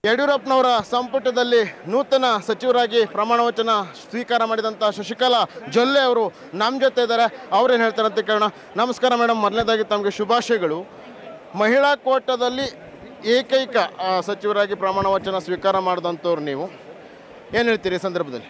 ಯಡಿಯೂರಪ್ಪನವರ ಸಂಪುಟದಲ್ಲಿ ನೂತನ ಸಚಿವರಾಗಿ ಪ್ರಮಾಣ ವಚನ ಸ್ವೀಕಾರ ಮಾಡಿದಂಥ ಶಶಿಕಲಾ ಜೊಲ್ಲೆ ಅವರು ನಮ್ಮ ಜೊತೆ ಇದ್ದಾರೆ ಅವ್ರೇನು ಹೇಳ್ತಾರೆ ಅಂತ ಕೇಳೋಣ ನಮಸ್ಕಾರ ಮೇಡಮ್ ಮೊದಲನೇದಾಗಿ ತಮಗೆ ಶುಭಾಶಯಗಳು ಮಹಿಳಾ ಕೋಟದಲ್ಲಿ ಏಕೈಕ ಆ, ಸಚಿವರಾಗಿ ಪ್ರಮಾಣ ವಚನ ಸ್ವೀಕಾರ ಮಾಡಿದಂಥವ್ರು ನೀವು ಏನು ಹೇಳ್ತೀರಿ ಈ ಸಂದರ್ಭದಲ್ಲಿ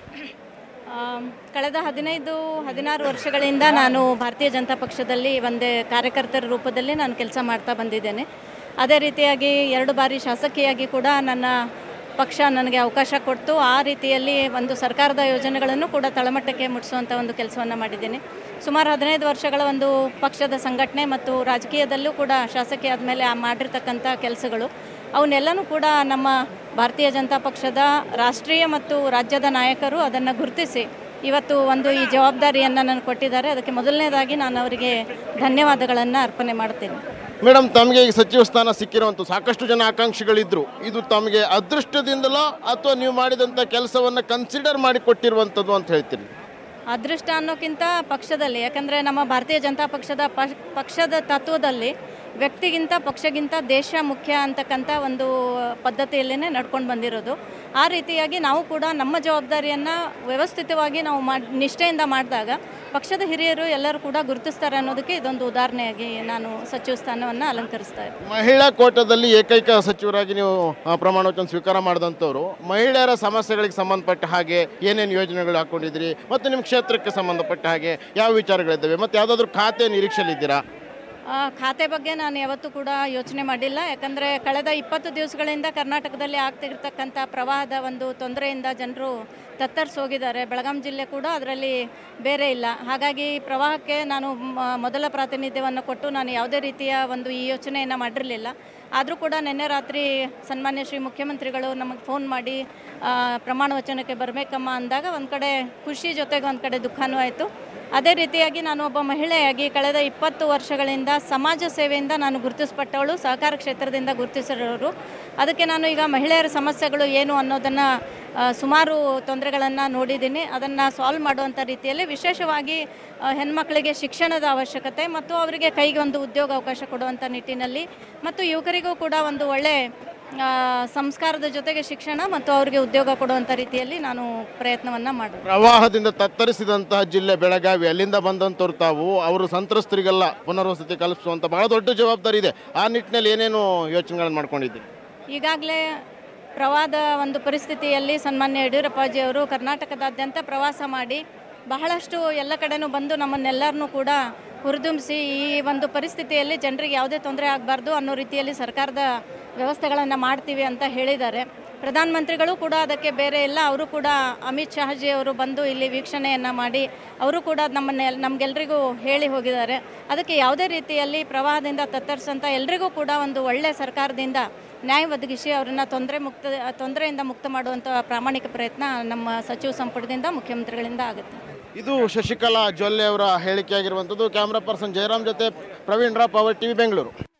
ಆಮ್, ಕಳೆದ ಹದಿನೈದು ಹದಿನಾರು ವರ್ಷಗಳಿಂದ ನಾನು ಭಾರತೀಯ ಜನತಾ ಪಕ್ಷದಲ್ಲಿ ಒಂದೇ ಕಾರ್ಯಕರ್ತರ ರೂಪದಲ್ಲಿ ನಾನು ಕೆಲಸ ಮಾಡ್ತಾ ಬಂದಿದ್ದೇನೆ ಅದೇ ರೀತಿಯಾಗಿ ಎರಡು ಬಾರಿ ಶಾಸಕಿಯಾಗಿ ಕೂಡ ನನ್ನ ಪಕ್ಷ ನನಗೆ ಅವಕಾಶ ಕೊಟ್ಟು ಆ ರೀತಿಯಲ್ಲಿ ಒಂದು ಸರ್ಕಾರದ ಯೋಜನೆಗಳನ್ನು ಕೂಡ ತಳಮಟ್ಟಕ್ಕೆ ಮುಟ್ಟಿಸುವಂಥ ಒಂದು ಕೆಲಸವನ್ನು ಮಾಡಿದ್ದೀನಿ ಸುಮಾರು ಹದಿನೈದು ವರ್ಷಗಳ ಒಂದು ಪಕ್ಷದ ಸಂಘಟನೆ ಮತ್ತು ರಾಜಕೀಯದಲ್ಲೂ ಕೂಡ ಶಾಸಕಿ ಆದಮೇಲೆ ಮಾಡಿರ್ತಕ್ಕಂಥ ಕೆಲಸಗಳು ಅವನ್ನೆಲ್ಲನೂ ಕೂಡ ನಮ್ಮ ಭಾರತೀಯ ಜನತಾ ಪಕ್ಷದ ರಾಷ್ಟ್ರೀಯ ಮತ್ತು ರಾಜ್ಯದ ನಾಯಕರು ಅದನ್ನು ಗುರುತಿಸಿ ಇವತ್ತು ಒಂದು ಈ ಜವಾಬ್ದಾರಿಯನ್ನು ನನಗೆ ಕೊಟ್ಟಿದ್ದಾರೆ ಅದಕ್ಕೆ ಮೊದಲನೇದಾಗಿ ನಾನು ಅವರಿಗೆ ಧನ್ಯವಾದಗಳನ್ನು ಅರ್ಪಣೆ ಮಾಡ್ತೀನಿ ಮೇಡಮ್ ತಮಗೆ ಈಗ ಸಚಿವ ಸ್ಥಾನ ಸಿಕ್ಕಿರುವಂಥ ಸಾಕಷ್ಟು ಜನ ಆಕಾಂಕ್ಷಿಗಳಿದ್ರು ಇದು ತಮಗೆ ಅದೃಷ್ಟದಿಂದಲೋ ಅಥವಾ ನೀವು ಮಾಡಿದಂಥ ಕೆಲಸವನ್ನು ಕನ್ಸಿಡರ್ ಮಾಡಿ ಕೊಟ್ಟಿರುವಂಥದ್ದು ಅಂತ ಹೇಳ್ತೀರಿ ಅದೃಷ್ಟ ಅನ್ನೋಕ್ಕಿಂತ ಪಕ್ಷದಲ್ಲಿ ಯಾಕಂದರೆ ನಮ್ಮ ಭಾರತೀಯ ಜನತಾ ಪಕ್ಷದ ಪಕ್ಷ- ಪಕ್ಷದ ತತ್ವದಲ್ಲಿ ವ್ಯಕ್ತಿಗಿಂತ ಪಕ್ಷಗಿಂತ ದೇಶ ಮುಖ್ಯ ಅಂತಕ್ಕಂಥ ಒಂದು ಪದ್ಧತಿಯಲ್ಲೇ ನಡ್ಕೊಂಡು ಬಂದಿರೋದು ಆ ರೀತಿಯಾಗಿ ನಾವು ಕೂಡ ನಮ್ಮ ಜವಾಬ್ದಾರಿಯನ್ನು ವ್ಯವಸ್ಥಿತವಾಗಿ ನಾವು ಮಾಡಿ ನಿಷ್ಠೆಯಿಂದ ಮಾಡಿದಾಗ ಪಕ್ಷದ ಹಿರಿಯರು ಎಲ್ಲರೂ ಕೂಡ ಗುರುತಿಸ್ತಾರೆ ಅನ್ನೋದಕ್ಕೆ ಇದೊಂದು ಉದಾಹರಣೆಯಾಗಿ ನಾನು ಸಚಿವ ಸ್ಥಾನವನ್ನು ಅಲಂಕರಿಸ್ತಾ ಇದ್ದೀನಿ ಮಹಿಳಾ ಕೋಟದಲ್ಲಿ ಏಕೈಕ ಸಚಿವರಾಗಿ ನೀವು ಆ, ಪ್ರಮಾಣ ವಚನ ಸ್ವೀಕಾರ ಮಾಡಿದಂಥವ್ರು ಮಹಿಳೆಯರ ಸಮಸ್ಯೆಗಳಿಗೆ ಸಂಬಂಧಪಟ್ಟ ಹಾಗೆ ಏನೇನು ಯೋಜನೆಗಳು ಹಾಕೊಂಡಿದ್ರಿ ಮತ್ತು ನಿಮ್ಮ ಕ್ಷೇತ್ರಕ್ಕೆ ಸಂಬಂಧಪಟ್ಟ ಹಾಗೆ ಯಾವ ವಿಚಾರಗಳಿದ್ದಾವೆ ಮತ್ತು ಯಾವುದಾದ್ರೂ ಖಾತೆ ನಿರೀಕ್ಷೆಲಿದ್ದೀರಾ ಆ, ಖಾತೆ ಬಗ್ಗೆ ನಾನು ಯಾವತ್ತೂ ಕೂಡ ಯೋಚನೆ ಮಾಡಿಲ್ಲ ಯಾಕಂದರೆ ಕಳೆದ ಇಪ್ಪತ್ತು ದಿವಸಗಳಿಂದ ಕರ್ನಾಟಕದಲ್ಲಿ ಆಗ್ತಿರ್ತಕ್ಕಂಥ ಪ್ರವಾಹದ ಒಂದು ತೊಂದರೆಯಿಂದ ಜನರು ತತ್ತರಿಸಿ ಹೋಗಿದ್ದಾರೆ ಬೆಳಗಾಂ ಜಿಲ್ಲೆ ಕೂಡ ಅದರಲ್ಲಿ ಬೇರೆ ಇಲ್ಲ ಹಾಗಾಗಿ ಪ್ರವಾಹಕ್ಕೆ ನಾನು ಮ- ಮೊದಲ ಪ್ರಾತಿನಿಧ್ಯವನ್ನು ಕೊಟ್ಟು ನಾನು ಯಾವುದೇ ರೀತಿಯ ಒಂದು ಈ ಯೋಚನೆಯನ್ನು ಮಾಡಿರಲಿಲ್ಲ ಆದರೂ ಕೂಡ ನಿನ್ನೆ ರಾತ್ರಿ ಸನ್ಮಾನ್ಯ ಶ್ರೀ ಮುಖ್ಯಮಂತ್ರಿಗಳು ನಮಗೆ ಫೋನ್ ಮಾಡಿ ಆ, ಪ್ರಮಾಣ ವಚನಕ್ಕೆ ಬರಬೇಕಮ್ಮ ಅಂದಾಗ ಒಂದು ಕಡೆ ಖುಷಿ ಜೊತೆಗೆ ಒಂದು ಕಡೆ ದುಃಖನೂ ಆಯಿತು ಅದೇ ರೀತಿಯಾಗಿ ನಾನು ಒಬ್ಬ ಮಹಿಳೆಯಾಗಿ ಕಳೆದ ಇಪ್ಪತ್ತು ವರ್ಷಗಳಿಂದ ಸಮಾಜ ಸೇವೆಯಿಂದ ನಾನು ಗುರುತಿಸಲ್ಪಟ್ಟವಳು ಸಹಕಾರ ಕ್ಷೇತ್ರದಿಂದ ಗುರುತಿಸಿರೋರು ಅದಕ್ಕೆ ನಾನು ಈಗ ಮಹಿಳೆಯರ ಸಮಸ್ಯೆಗಳು ಏನು ಅನ್ನೋದನ್ನು ಆ, ಸುಮಾರು ತೊಂದರೆಗಳನ್ನು ನೋಡಿದ್ದೀನಿ ಅದನ್ನು ಸಾಲ್ವ್ ಮಾಡುವಂಥ ರೀತಿಯಲ್ಲಿ ವಿಶೇಷವಾಗಿ ಆ, ಹೆಣ್ಮಕ್ಳಿಗೆ ಶಿಕ್ಷಣದ ಅವಶ್ಯಕತೆ ಮತ್ತು ಅವರಿಗೆ ಕೈಗೆ ಒಂದು ಉದ್ಯೋಗ ಅವಕಾಶ ಕೊಡುವಂಥ ನಿಟ್ಟಿನಲ್ಲಿ ಮತ್ತು ಯುವಕರಿಗೂ ಕೂಡ ಒಂದು ಒಳ್ಳೆ ಆ, ಸಂಸ್ಕಾರದ ಜೊತೆಗೆ ಶಿಕ್ಷಣ ಮತ್ತು ಅವರಿಗೆ ಉದ್ಯೋಗ ಕೊಡುವಂಥ ರೀತಿಯಲ್ಲಿ ನಾನು ಪ್ರಯತ್ನವನ್ನು ಮಾಡೋದು ಪ್ರವಾಹದಿಂದ ತತ್ತರಿಸಿದಂತಹ ಜಿಲ್ಲೆ ಬೆಳಗಾವಿ ಅಲ್ಲಿಂದ ಬಂದಂಥವ್ರು ತಾವು ಅವರು ಸಂತ್ರಸ್ತರಿಗೆಲ್ಲ ಪುನರ್ವಸತಿ ಕಲ್ಪಿಸುವಂಥ ಬಹಳ ದೊಡ್ಡ ಜವಾಬ್ದಾರಿ ಇದೆ ಆ ನಿಟ್ಟಿನಲ್ಲಿ ಏನೇನು ಯೋಚನೆಗಳನ್ನು ಮಾಡ್ಕೊಂಡಿದ್ದೀರಿ ಈಗಾಗಲೇ ಪ್ರವಾಹದ ಒಂದು ಪರಿಸ್ಥಿತಿಯಲ್ಲಿ ಸನ್ಮಾನ್ಯ ಯಡಿಯೂರಪ್ಪಾಜಿಯವರು ಕರ್ನಾಟಕದಾದ್ಯಂತ ಪ್ರವಾಸ ಮಾಡಿ ಬಹಳಷ್ಟು ಎಲ್ಲ ಕಡೆನೂ ಬಂದು ನಮ್ಮನ್ನೆಲ್ಲರನ್ನೂ ಕೂಡ ಹುರಿದುಂಬಿಸಿ ಈ ಒಂದು ಪರಿಸ್ಥಿತಿಯಲ್ಲಿ ಜನರಿಗೆ ಯಾವುದೇ ತೊಂದರೆ ಆಗಬಾರ್ದು ಅನ್ನೋ ರೀತಿಯಲ್ಲಿ ಸರ್ಕಾರದ ವ್ಯವಸ್ಥೆಗಳನ್ನು ಮಾಡ್ತೀವಿ ಅಂತ ಹೇಳಿದ್ದಾರೆ ಪ್ರಧಾನಮಂತ್ರಿಗಳು ಕೂಡ ಅದಕ್ಕೆ ಬೇರೆ ಇಲ್ಲ ಅವರು ಕೂಡ ಅಮಿತ್ ಶಾಹಜಿ ಅವರು ಬಂದು ಇಲ್ಲಿ ವೀಕ್ಷಣೆಯನ್ನು ಮಾಡಿ ಅವರು ಕೂಡ ನಮ್ಮನ್ನೆ ನಮಗೆಲ್ರಿಗೂ ಹೇಳಿ ಹೋಗಿದ್ದಾರೆ ಅದಕ್ಕೆ ಯಾವುದೇ ರೀತಿಯಲ್ಲಿ ಪ್ರವಾಹದಿಂದ ತತ್ತರಿಸಂಥ ಎಲ್ರಿಗೂ ಕೂಡ ಒಂದು ಒಳ್ಳೆಯ ಸರ್ಕಾರದಿಂದ ನ್ಯಾಯ ಒದಗಿಸಿ ಅವರನ್ನು ತೊಂದರೆ ಮುಕ್ತ ತೊಂದರೆಯಿಂದ ಮುಕ್ತ ಮಾಡುವಂಥ ಪ್ರಾಮಾಣಿಕ ಪ್ರಯತ್ನ ನಮ್ಮ ಸಚಿವ ಸಂಪುಟದಿಂದ ಮುಖ್ಯಮಂತ್ರಿಗಳಿಂದ ಆಗುತ್ತೆ ಇದು ಶಶಿಕಲಾ ಜೊಲ್ಲೆ ಅವರ ಹೇಳಿಕೆಯಾಗಿರುವಂಥದ್ದು ಕ್ಯಾಮ್ರಾ ಪರ್ಸನ್ ಜಯರಾಮ್ ಜೊತೆ ಪ್ರವೀಣ್ ರಾವ್ ಪವರ್ ಟಿವಿ ಬೆಂಗಳೂರು